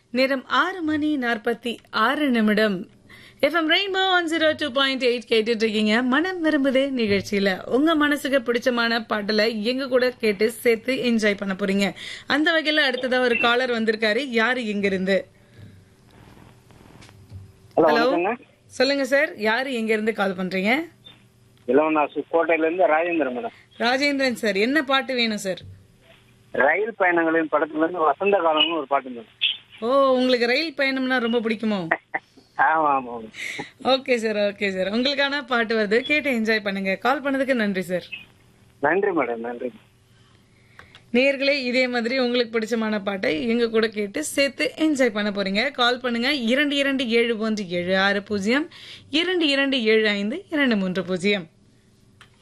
நேரம் ஆறு மணி நாற்பத்தி ஆறு நிமிடம் FM Rainbow one zero two point eight கேட்டுட்டு இருக்கீங்க மனம் விரும்புதே நிகழ்ச்சியில உங்க மனசுக்கு பிடிச்சமான பாட்டுல எங்க கூட கேட்டு சேர்த்து என்ஜாய் பண்ண போறீங்க அந்த வகையில அடுத்ததா ஒரு காலர் வந்திருக்காரு யாரு எங்க இருந்து ஹலோ ஹலோ வணக்கங்க சொல்லுங்க சார் யாரு எங்க இருந்து கால் பண்றீங்க இளவனாசு கோட்டையில இருந்து ராஜேந்திரன் மேடம் ராஜேந்திரன் சார் என்ன பாட்டு வேணும் சார் ரயில் பயணங்களின் படத்துல இருந்து வசந்த காலம்னு ஒரு பாட்டு மேடம் ஓ உங்களுக்கு ரயில் பயணம்னா ரொம்ப பிடிக்குமோ ஆமா ஆமா ஆமா. ஓகே சார் ஓகே சார் உங்களுக்கான பாட்டு வருது கேட்டு என்ஜாய் பண்ணுங்க கால் பண்ணதுக்கு நன்றி சார் நன்றி மேடம் நன்றி நேர்களே இதே மாதிரி உங்களுக்கு பிடிச்சமான பாட்டை எங்க கூட கேட்டு சேர்த்து என்ஜாய் பண்ண போறீங்க கால் பண்ணுங்க இரண்டு இரண்டு ஏழு ஒன்று ஏழு ஆறு பூஜ்ஜியம் இரண்டு இரண்டு ஏழு ஐந்து இரண்டு மூன்று பூஜ்ஜியம்